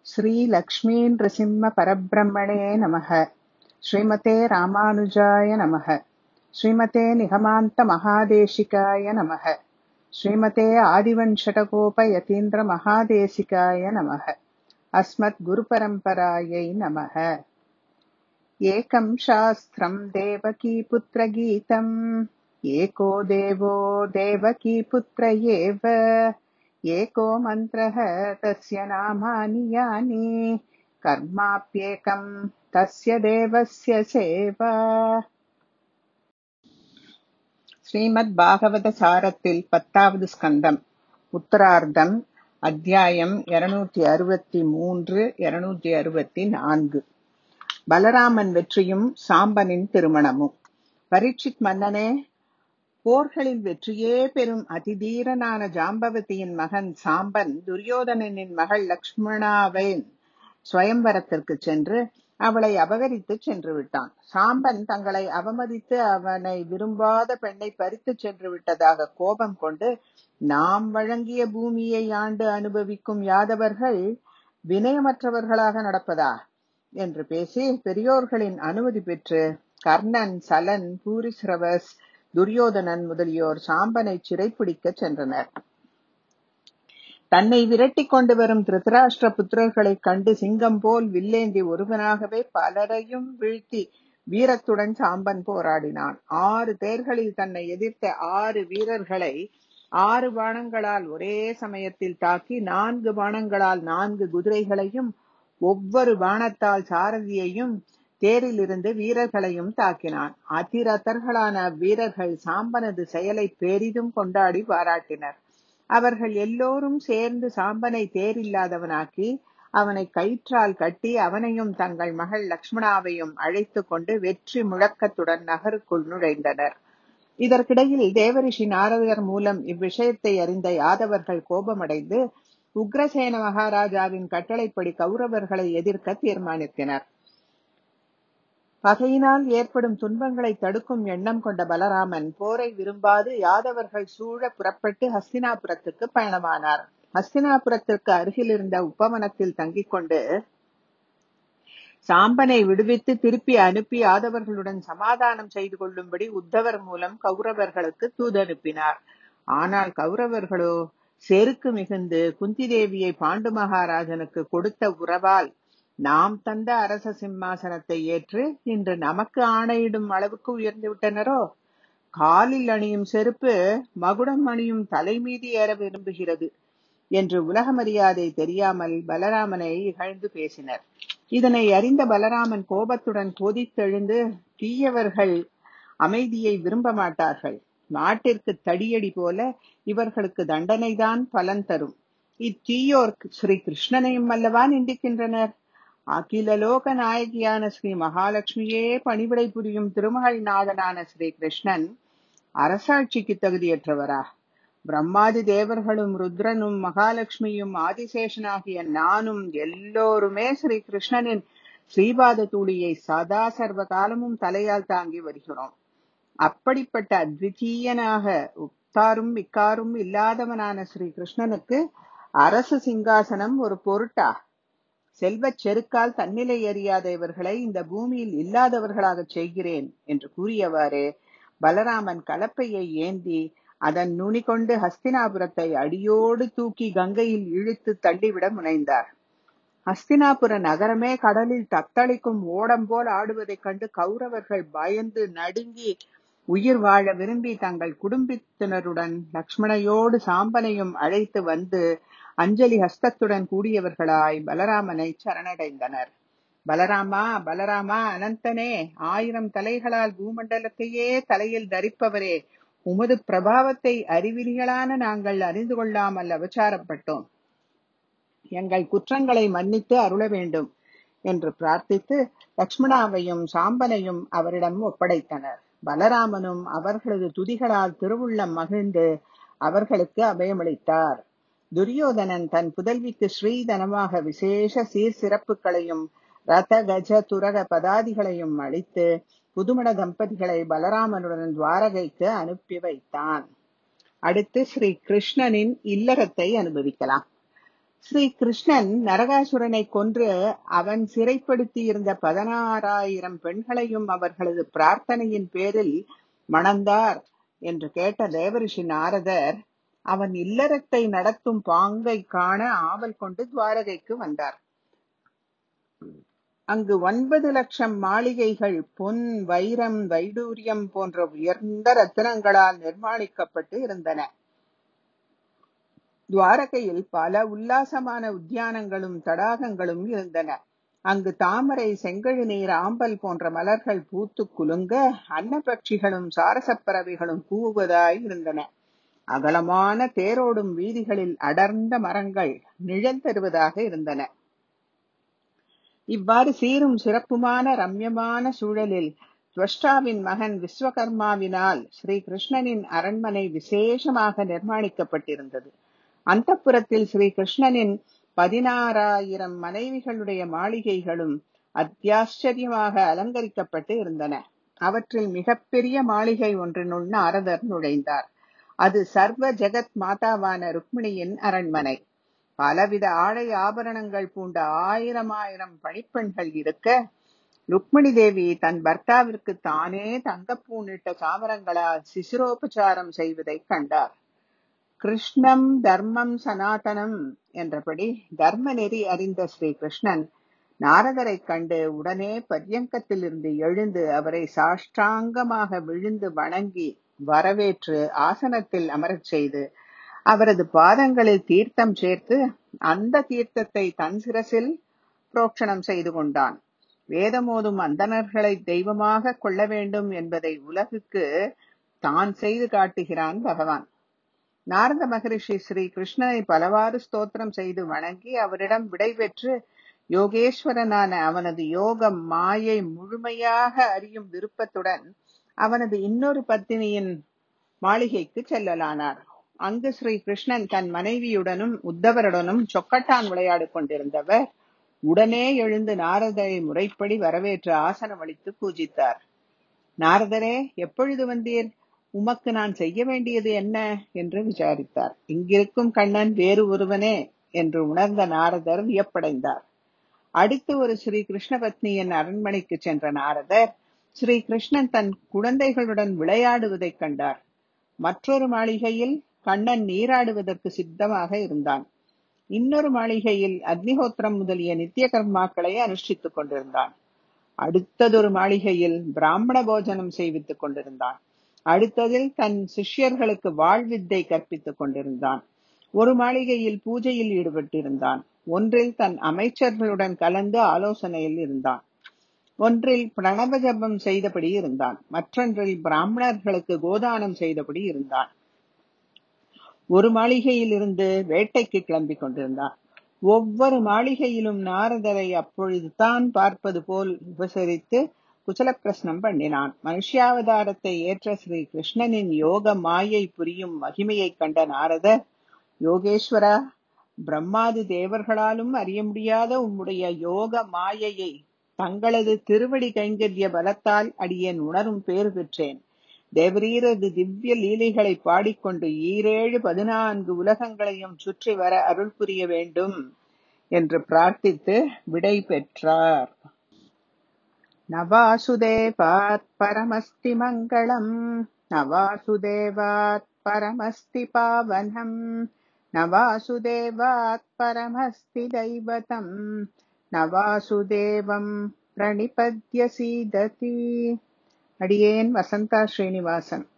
श्रीलक्ष्मीनृसिंहपरब्रह्मणे नमः श्रीमते रामानुजाय नमः श्रीमते निगमान्तमहादेशिकाय नमः श्रीमते आदिवञ्शटकोपयतीन्द्रमहादेशिकाय नमः अस्मद्गुरुपरम्परायै नमः एकं शास्त्रम् देवकीपुत्रगीतम् एको देवो देवकीपुत्र एव एको मन्त्रः तस्य नामानि यानि कर्माप्येकम् तस्य देवस्य सेवा ஸ்ரீமத் பாகவத சாரத்தில் பத்தாவது ஸ்கந்தம் உத்தரார்த்தம் அத்தியாயம் இருநூற்றி அறுபத்தி மூன்று இருநூற்றி அறுபத்தி நான்கு பலராமன் வெற்றியும் சாம்பனின் திருமணமும் பரீட்சித் மன்னனே போர்களில் வெற்றியே பெறும் அதிதீரனான ஜாம்பவதியின் மகன் சாம்பன் துரியோதனனின் மகள் லக்ஷ்மணாவின் ஸ்வயம்பரத்திற்கு சென்று அவளை அபகரித்து சென்று விட்டான் சாம்பன் தங்களை அவமதித்து அவனை விரும்பாத பெண்ணை பறித்து சென்று விட்டதாக கோபம் கொண்டு நாம் வழங்கிய பூமியை ஆண்டு அனுபவிக்கும் யாதவர்கள் வினயமற்றவர்களாக நடப்பதா என்று பேசி பெரியோர்களின் அனுமதி பெற்று கர்ணன் சலன் பூரிஸ்ரவஸ் துரியோதனன் முதலியோர் சாம்பனை சிறைப்பிடிக்க சென்றனர் தன்னை விரட்டி கொண்டு வரும் திருதராஷ்டிர புத்திரர்களைக் கண்டு சிங்கம் போல் வில்லேந்தி ஒருவனாகவே பலரையும் வீழ்த்தி வீரத்துடன் சாம்பன் போராடினான் ஆறு தேர்களில் தன்னை எதிர்த்த ஆறு வீரர்களை ஆறு பாணங்களால் ஒரே சமயத்தில் தாக்கி நான்கு பாணங்களால் நான்கு குதிரைகளையும் ஒவ்வொரு பாணத்தால் சாரதியையும் தேரிலிருந்து வீரர்களையும் தாக்கினான் அதிரதர்களான வீரர்கள் சாம்பனது செயலை பெரிதும் கொண்டாடி பாராட்டினர் அவர்கள் எல்லோரும் சேர்ந்து சாம்பனை தேரில்லாதவனாக்கி அவனை கயிற்றால் கட்டி அவனையும் தங்கள் மகள் லக்ஷ்மணாவையும் அழைத்து கொண்டு வெற்றி முழக்கத்துடன் நகருக்குள் நுழைந்தனர் இதற்கிடையில் தேவரிஷி நாரதர் மூலம் இவ்விஷயத்தை அறிந்த யாதவர்கள் கோபமடைந்து உக்ரசேன மகாராஜாவின் கட்டளைப்படி கௌரவர்களை எதிர்க்க தீர்மானித்தனர் பகையினால் ஏற்படும் துன்பங்களை தடுக்கும் எண்ணம் கொண்ட பலராமன் போரை விரும்பாது யாதவர்கள் சூழ புறப்பட்டு ஹஸ்தினாபுரத்துக்கு பயணமானார் ஹஸ்தினாபுரத்திற்கு அருகில் இருந்த உப்பவனத்தில் தங்கிக் கொண்டு சாம்பனை விடுவித்து திருப்பி அனுப்பி யாதவர்களுடன் சமாதானம் செய்து கொள்ளும்படி உத்தவர் மூலம் கௌரவர்களுக்கு தூதனுப்பினார் ஆனால் கௌரவர்களோ செருக்கு மிகுந்து குந்தி தேவியை பாண்டு மகாராஜனுக்கு கொடுத்த உறவால் நாம் தந்த அரச சிம்மாசனத்தை ஏற்று இன்று நமக்கு ஆணையிடும் அளவுக்கு உயர்ந்து விட்டனரோ காலில் அணியும் செருப்பு மகுடம் அணியும் தலை மீது ஏற விரும்புகிறது என்று உலக மரியாதை தெரியாமல் பலராமனை இகழ்ந்து பேசினர் இதனை அறிந்த பலராமன் கோபத்துடன் கொதித்தெழுந்து தீயவர்கள் அமைதியை விரும்ப மாட்டார்கள் நாட்டிற்கு தடியடி போல இவர்களுக்கு தண்டனைதான் பலன் தரும் இத்தீயோர் ஸ்ரீ கிருஷ்ணனையும் அல்லவா நிந்திக்கின்றனர் அகில லோக நாயகியான ஸ்ரீ மகாலட்சுமியே பணிவிடை புரியும் திருமகள் நாதனான ஸ்ரீ கிருஷ்ணன் அரசாட்சிக்கு தகுதியற்றவரா பிரம்மாதி தேவர்களும் ருத்ரனும் மகாலட்சுமியும் ஆதிசேஷனாகிய நானும் எல்லோருமே ஸ்ரீ கிருஷ்ணனின் ஸ்ரீபாத தூளியை சதா சர்வ காலமும் தலையால் தாங்கி வருகிறோம் அப்படிப்பட்ட அத்விதீயனாக உத்தாரும் மிக்காரும் இல்லாதவனான ஸ்ரீ கிருஷ்ணனுக்கு அரசு சிங்காசனம் ஒரு பொருட்டா செல்வச் செருக்கால் தன்னிலை அறியாத இவர்களை இந்த பூமியில் இல்லாதவர்களாக செய்கிறேன் என்று கூறியவாறு பலராமன் கலப்பையை ஏந்தி அதன் நுனி கொண்டு ஹஸ்தினாபுரத்தை அடியோடு தூக்கி கங்கையில் இழுத்து தள்ளிவிட முனைந்தார் ஹஸ்தினாபுர நகரமே கடலில் தத்தளிக்கும் ஓடம் போல் ஆடுவதைக் கண்டு கௌரவர்கள் பயந்து நடுங்கி உயிர் வாழ விரும்பி தங்கள் குடும்பத்தினருடன் லக்ஷ்மணையோடு சாம்பனையும் அழைத்து வந்து அஞ்சலி ஹஸ்தத்துடன் கூடியவர்களாய் பலராமனை சரணடைந்தனர் பலராமா பலராமா அனந்தனே ஆயிரம் தலைகளால் பூமண்டலத்தையே தலையில் தரிப்பவரே உமது பிரபாவத்தை அறிவிலிகளான நாங்கள் அறிந்து கொள்ளாமல் அவச்சாரப்பட்டோம் எங்கள் குற்றங்களை மன்னித்து அருள வேண்டும் என்று பிரார்த்தித்து லக்ஷ்மணாவையும் சாம்பனையும் அவரிடம் ஒப்படைத்தனர் பலராமனும் அவர்களது துதிகளால் திருவுள்ளம் மகிழ்ந்து அவர்களுக்கு அபயமளித்தார் துரியோதனன் தன் புதல்விக்கு ஸ்ரீதனமாக விசேஷ சீர் சிறப்புகளையும் ரத கஜ துரக பதாதிகளையும் அளித்து புதுமண தம்பதிகளை பலராமனுடன் துவாரகைக்கு அனுப்பி வைத்தான் அடுத்து ஸ்ரீ கிருஷ்ணனின் இல்லறத்தை அனுபவிக்கலாம் ஸ்ரீ கிருஷ்ணன் நரகாசுரனை கொன்று அவன் சிறைப்படுத்தியிருந்த பதினாறாயிரம் பெண்களையும் அவர்களது பிரார்த்தனையின் பேரில் மணந்தார் என்று கேட்ட தேவரிஷி நாரதர் அவன் இல்லறத்தை நடத்தும் பாங்கை காண ஆவல் கொண்டு துவாரகைக்கு வந்தார் அங்கு ஒன்பது லட்சம் மாளிகைகள் பொன் வைரம் வைடூரியம் போன்ற உயர்ந்த ரத்தினங்களால் நிர்மாணிக்கப்பட்டு இருந்தன துவாரகையில் பல உல்லாசமான உத்தியானங்களும் தடாகங்களும் இருந்தன அங்கு தாமரை செங்கழு நீர் ஆம்பல் போன்ற மலர்கள் பூத்து குலுங்க அன்னபட்சிகளும் சாரசப்பறவைகளும் கூவுவதாய் இருந்தன அகலமான தேரோடும் வீதிகளில் அடர்ந்த மரங்கள் நிழல் தருவதாக இருந்தன இவ்வாறு சீரும் சிறப்புமான ரம்யமான சூழலில் துவஷ்டாவின் மகன் விஸ்வகர்மாவினால் ஸ்ரீ கிருஷ்ணனின் அரண்மனை விசேஷமாக நிர்மாணிக்கப்பட்டிருந்தது அந்த புறத்தில் ஸ்ரீ கிருஷ்ணனின் பதினாறாயிரம் மனைவிகளுடைய மாளிகைகளும் அத்தியாச்சரியமாக அலங்கரிக்கப்பட்டு இருந்தன அவற்றில் மிகப்பெரிய மாளிகை ஒன்றினுள் நாரதர் நுழைந்தார் அது சர்வ ஜெகத் மாதாவான ருக்மிணியின் அரண்மனை பலவித ஆடை ஆபரணங்கள் பூண்ட ஆயிரம் ஆயிரம் பணிப்பெண்கள் இருக்க ருக்மிணி தேவி தன் பர்த்தாவிற்கு தானே தங்கப்பூனிட்ட சாமரங்களால் சிசிரோபச்சாரம் செய்வதைக் கண்டார் கிருஷ்ணம் தர்மம் சனாதனம் என்றபடி தர்ம நெறி அறிந்த ஸ்ரீ கிருஷ்ணன் நாரதரைக் கண்டு உடனே பர்யங்கத்திலிருந்து எழுந்து அவரை சாஷ்டாங்கமாக விழுந்து வணங்கி வரவேற்று ஆசனத்தில் அமரச் செய்து அவரது பாதங்களில் தீர்த்தம் சேர்த்து அந்த தீர்த்தத்தை தன் சிரசில் புரோக்ஷணம் செய்து கொண்டான் வேதமோதும் அந்தணர்களை தெய்வமாக கொள்ள வேண்டும் என்பதை உலகுக்கு தான் செய்து காட்டுகிறான் பகவான் நாரத மகரிஷி ஸ்ரீ கிருஷ்ணனை பலவாறு ஸ்தோத்திரம் செய்து வணங்கி அவரிடம் விடை பெற்று யோகேஸ்வரனான அவனது யோகம் மாயை முழுமையாக அறியும் விருப்பத்துடன் அவனது இன்னொரு பத்தினியின் மாளிகைக்கு செல்லலானார் அங்கு ஸ்ரீ கிருஷ்ணன் தன் மனைவியுடனும் உத்தவருடனும் சொக்கட்டான் விளையாடிக் கொண்டிருந்தவர் உடனே எழுந்து நாரதரை முறைப்படி வரவேற்று ஆசனம் அளித்து பூஜித்தார் நாரதரே எப்பொழுது வந்தீர் உமக்கு நான் செய்ய வேண்டியது என்ன என்று விசாரித்தார் இங்கிருக்கும் கண்ணன் வேறு ஒருவனே என்று உணர்ந்த நாரதர் வியப்படைந்தார் அடுத்து ஒரு ஸ்ரீ கிருஷ்ண பத்னியின் அரண்மனைக்கு சென்ற நாரதர் ஸ்ரீ கிருஷ்ணன் தன் குழந்தைகளுடன் விளையாடுவதைக் கண்டார் மற்றொரு மாளிகையில் கண்ணன் நீராடுவதற்கு சித்தமாக இருந்தான் இன்னொரு மாளிகையில் அக்னிஹோத்திரம் முதலிய நித்திய கர்மாக்களை அனுஷ்டித்துக் கொண்டிருந்தான் அடுத்ததொரு மாளிகையில் பிராமண போஜனம் செய்வித்துக் கொண்டிருந்தான் அடுத்ததில் தன் சிஷ்யர்களுக்கு வாழ்வித்தை கற்பித்துக் கொண்டிருந்தான் ஒரு மாளிகையில் பூஜையில் ஈடுபட்டிருந்தான் ஒன்றில் தன் அமைச்சர்களுடன் கலந்து ஆலோசனையில் இருந்தான் ஒன்றில் பிரணவ ஜபம் செய்தபடி இருந்தான் மற்றொன்றில் பிராமணர்களுக்கு கோதானம் செய்தபடி இருந்தான் ஒரு மாளிகையில் இருந்து வேட்டைக்கு கிளம்பிக் கொண்டிருந்தான் ஒவ்வொரு மாளிகையிலும் நாரதரை அப்பொழுதுதான் பார்ப்பது போல் உபசரித்து குசல பிரஸ்னம் பண்ணினான் மனுஷியாவதாரத்தை ஏற்ற ஸ்ரீ கிருஷ்ணனின் யோக மாயை புரியும் மகிமையைக் கண்ட நாரதர் யோகேஸ்வரா பிரம்மாதி தேவர்களாலும் அறிய முடியாத உம்முடைய யோக மாயையை தங்களது திருவடி கைங்கரிய பலத்தால் அடியேன் உணரும் பேறு பெற்றேன் தேவரீரது திவ்ய லீலைகளை பாடிக்கொண்டு ஈரேழு பதினான்கு உலகங்களையும் சுற்றி வர அருள் புரிய வேண்டும் என்று பிரார்த்தித்து விடை பெற்றார் நவாசுதேவாத் பரமஸ்தி மங்களம் நவாசுதேவாத் பரமஸ்தி பாவனம் நவாசுதேவாத் பரமஸ்தி தைவதம் நவாசுதேவம் பிரணிபத்ய சீததி அடியேன் வசந்தா ஸ்ரீனிவாசன்